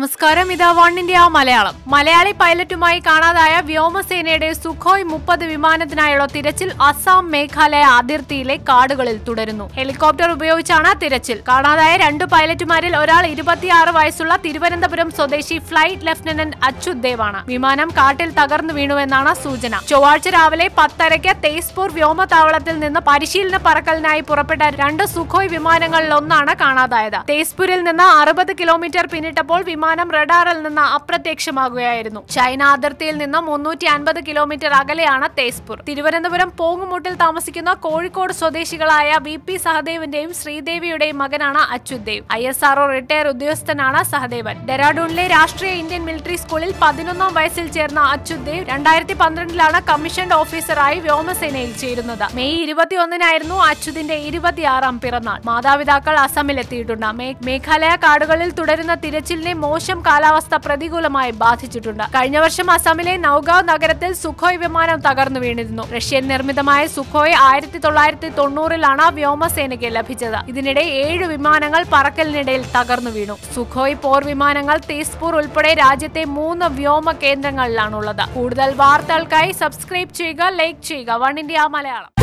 നമസ്കാരം ഇത് one India Malayalam Malayali പൈലറ്റുമായി കാണാതായ വ്യോമസേനയുടെ സുഖോയ് മുപ്പത് വിമാനത്തിനായുള്ള തിരച്ചിൽ അസം മേഘാലയ അതിർത്തിയിലെ കാടുകളിൽ തുടരുന്നു ഹെലികോപ്റ്റർ ഉപയോഗിച്ചാണ് തിരച്ചിൽ കാണാതായ രണ്ടു പൈലറ്റുമാരിൽ ഒരാൾ ഇരുപത്തിയാറ് വയസ്സുള്ള തിരുവനന്തപുരം സ്വദേശി ഫ്ലൈറ്റ് ലഫ്റ്റനന്റ് അച്യുത് ദേവാണ് വിമാനം കാട്ടിൽ തകർന്നു വീണുവെന്നാണ് സൂചന ചൊവ്വാഴ്ച രാവിലെ പത്തരയ്ക്ക് തേസ്പൂർ വ്യോമതാവളത്തിൽ നിന്ന് പരിശീലന പറക്കലിനായി പുറപ്പെട്ട രണ്ട് സുഖോയ് വിമാനങ്ങളിലൊന്നാണ് കാണാതായത് തേസ്പൂരിൽ നിന്ന് അറുപത് കിലോമീറ്റർ പിന്നിട്ടപ്പോൾ വിമാനം റഡാറിൽ നിന്ന് അപ്രത്യക്ഷമാകുകയായിരുന്നു ചൈന അതിർത്തിയിൽ നിന്ന് മുന്നൂറ്റി അൻപത് കിലോമീറ്റർ അകലെയാണ് തേസ്പൂർ തിരുവനന്തപുരം പോങ്ങുമുട്ടിൽ താമസിക്കുന്ന കോഴിക്കോട് സ്വദേശികളായ വി പി സഹദേവിന്റെയും ശ്രീദേവിയുടെയും മകനാണ് Achyuth Dev I S R O retire ഉദ്യോഗസ്ഥനാണ് സഹദേവൻ ഡെറാഡൂണിലെ രാഷ്ട്രീയ ഇന്ത്യൻ മിലിറ്ററി സ്കൂളിൽ പതിനൊന്നാം വയസ്സിൽ ചേർന്ന അച്യുത് ദേവ് രണ്ടായിരത്തി പന്ത്രണ്ടിലാണ് കമ്മീഷൻഡ് ഓഫീസറായി വ്യോമസേനയിൽ ചേരുന്നത് മെയ് ഇരുപത്തിയൊന്നിനായിരുന്നു അച്യുതിന്റെ ഇരുപത്തിയാറാം പിറന്നാൾ മാതാപിതാക്കൾ അസമിലെത്തിയിട്ടുണ്ട് മേ- മേഘാലയ കാടുകളിൽ തുടരുന്ന തിരച്ചിലിനെ മോശം കാലാവസ്ഥ പ്രതികൂലമായി ബാധിച്ചിട്ടുണ്ട് കഴിഞ്ഞ വർഷം അസമിലെ നൌഗാവ് നഗരത്തിൽ സുഖോയ് വിമാനം തകർന്നു വീണിരുന്നു റഷ്യൻ നിർമ്മിതമായ സുഖോയ് ആയിരത്തി തൊള്ളായിരത്തി തൊണ്ണൂറിലാണ് വ്യോമസേനയ്ക്ക് ലഭിച്ചത് ഇതിനിടെ ഏഴ് വിമാനങ്ങൾ പറക്കലിനിടയിൽ തകർന്നു വീണു സുഖോയ് പോർ വിമാനങ്ങൾ തേസ്പൂർ ഉൾപ്പെടെ രാജ്യത്തെ മൂന്ന് വ്യോമ കേന്ദ്രങ്ങളിലാണുള്ളത് കൂടുതൽ വാർത്തകൾക്കായി സബ്സ്ക്രൈബ് ചെയ്യുക ലൈക്ക് ചെയ്യുക വൺ ഇന്ത്യ മലയാളം